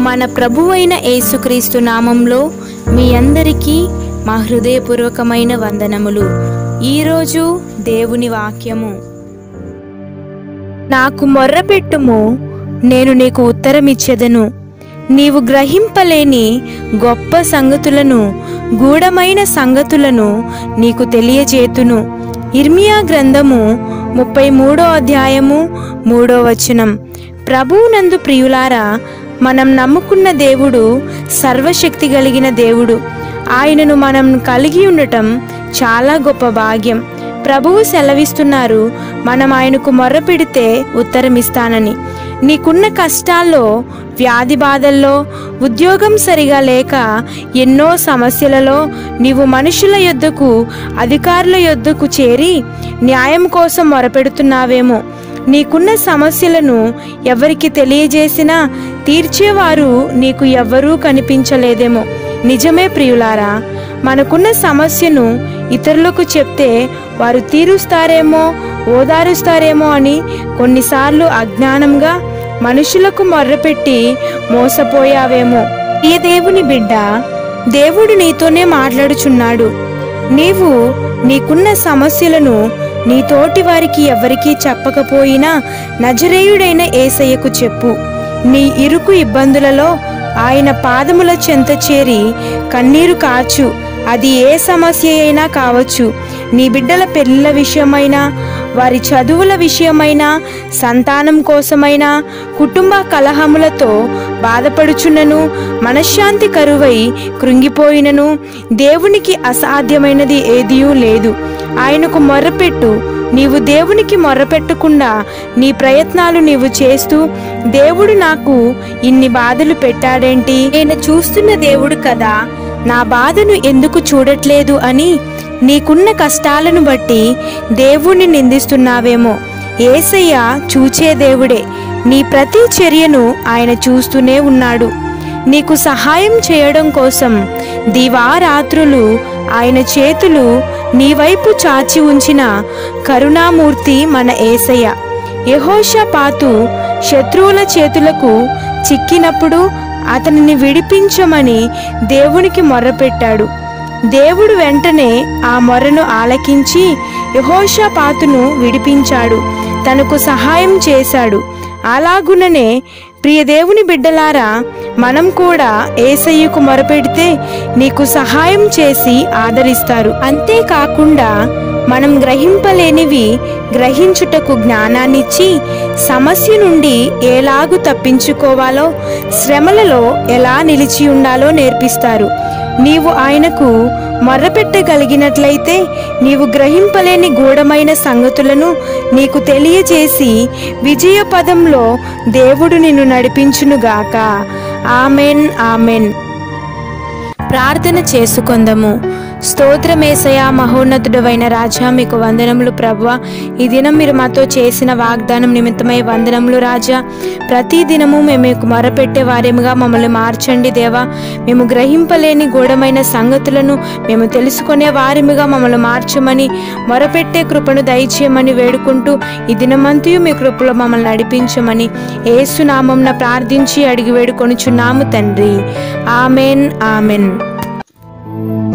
మన ప్రభువైన యేసుక్రీస్తు నామంలో మీ అందరికీ మా హృదయపూర్వకమైన వందనములు ఈరోజు దేవుని వాక్యము నాకు మొర్రపెట్టుము నేను నీకు ఉత్తరమిచ్చెదను నీవు గ్రహింపలేని గొప్ప సంగతులను గూఢమైన సంగతులను నీకు తెలియజేతును ఇర్మియా గ్రంథము ముప్పై మూడో అధ్యాయము మూడో వచనం ప్రభువునందు ప్రియులారా మనం నమ్ముకున్న దేవుడు సర్వశక్తి కలిగిన దేవుడు ఆయనను మనం కలిగి ఉండటం చాలా గొప్ప భాగ్యం ప్రభువు సెలవిస్తున్నారు మనం ఆయనకు మొర్రపెడితే ఉత్తరమిస్తానని నీకున్న కష్టాల్లో వ్యాధి బాధల్లో ఉద్యోగం సరిగా లేక ఎన్నో సమస్యలలో నీవు మనుషుల యొద్దకు అధికారుల యొద్దకు చేరి న్యాయం కోసం మొరపెడుతున్నావేమో నీకున్న సమస్యలను ఎవరికి తెలియజేసినా తీర్చేవారు నీకు ఎవ్వరూ కనిపించలేదేమో నిజమే ప్రియులారా మనకున్న సమస్యను ఇతరులకు చెప్తే వారు తీరుస్తారేమో ఓదారుస్తారేమో అని కొన్నిసార్లు అజ్ఞానంగా మనుషులకు మొర్రపెట్టి మోసపోయావేమో ఈ దేవుని బిడ్డ దేవుడు నీతోనే మాట్లాడుచున్నాడు నీవు నీకున్న సమస్యలను నీ తోటి వారికి ఎవరికీ చెప్పకపోయినా నజరేయుడైన ఏసయ్యకు చెప్పు నీ ఇరుకు ఇబ్బందులలో ఆయన పాదముల చెంత చేరి కన్నీరు కాచు అది ఏ సమస్య అయినా కావచ్చు నీ బిడ్డల పెళ్ళిళ్ళ విషయమైనా వారి చదువుల విషయమైనా సంతానం కోసమైనా కుటుంబ కలహములతో బాధపడుచున్నను మనశ్శాంతి కరువై కృంగిపోయినను దేవునికి అసాధ్యమైనది ఏదియూ లేదు ఆయనకు మొర్రపెట్టు నీవు దేవునికి మొర్రపెట్టకుండా నీ ప్రయత్నాలు నీవు చేస్తూ దేవుడు నాకు ఇన్ని బాధలు పెట్టాడేంటి నేను చూస్తున్న దేవుడు కదా నా బాధను ఎందుకు చూడట్లేదు అని నీకున్న కష్టాలను బట్టి దేవుణ్ణి నిందిస్తున్నావేమో ఏసయ్య చూచే దేవుడే నీ ప్రతి చర్యను ఆయన చూస్తూనే ఉన్నాడు నీకు సహాయం చేయడం కోసం దివారాత్రులు ఆయన చేతులు నీ వైపు చాచి ఉంచిన కరుణామూర్తి మన ఏసయ్య యహోషపాతు శత్రువుల చేతులకు చిక్కినప్పుడు అతనిని విడిపించమని దేవునికి మొర్రపెట్టాడు దేవుడు వెంటనే ఆ మొర్రను ఆలకించి యహోషపాతును విడిపించాడు తనకు సహాయం చేశాడు అలాగుననే ప్రియ దేవుని బిడ్డలారా మనం కూడా ఏసయ్యకు మొరపెడితే నీకు సహాయం చేసి ఆదరిస్తారు అంతేకాకుండా మనం గ్రహింపలేనివి గ్రహించుటకు జ్ఞానాన్నిచ్చి సమస్య నుండి ఎలాగు తప్పించుకోవాలో శ్రమలలో ఎలా నిలిచి ఉండాలో నేర్పిస్తారు నీవు ఆయనకు మొర్రపెట్టగలిగినట్లయితే నీవు గ్రహింపలేని గూఢమైన సంగతులను నీకు తెలియజేసి విజయ పదంలో దేవుడు నిన్ను నడిపించునుగాక ఆమెన్ ఆమెన్ ప్రార్థన చేసుకొందము స్తోత్రమేసయ మహోన్నతుడవైన రాజా మీకు వందనములు ప్రభువ ఈ దినం మీరు మాతో చేసిన వాగ్దానం నిమిత్తమై వందనములు రాజా ప్రతి దినము మేము మీకు మొరపెట్టే వారేముగా మమ్మల్ని మార్చండి దేవా మేము గ్రహింపలేని గూఢమైన సంగతులను మేము తెలుసుకునే వారిమిగా మమ్మల్ని మార్చమని మొరపెట్టే కృపను దయచేయమని వేడుకుంటూ ఈ దినమంతయు మీ కృపలో మమ్మల్ని నడిపించమని ఏసునామంన ప్రార్థించి అడిగి వేడుకొనుచున్నాము తండ్రి ఆమెన్ ఆమెన్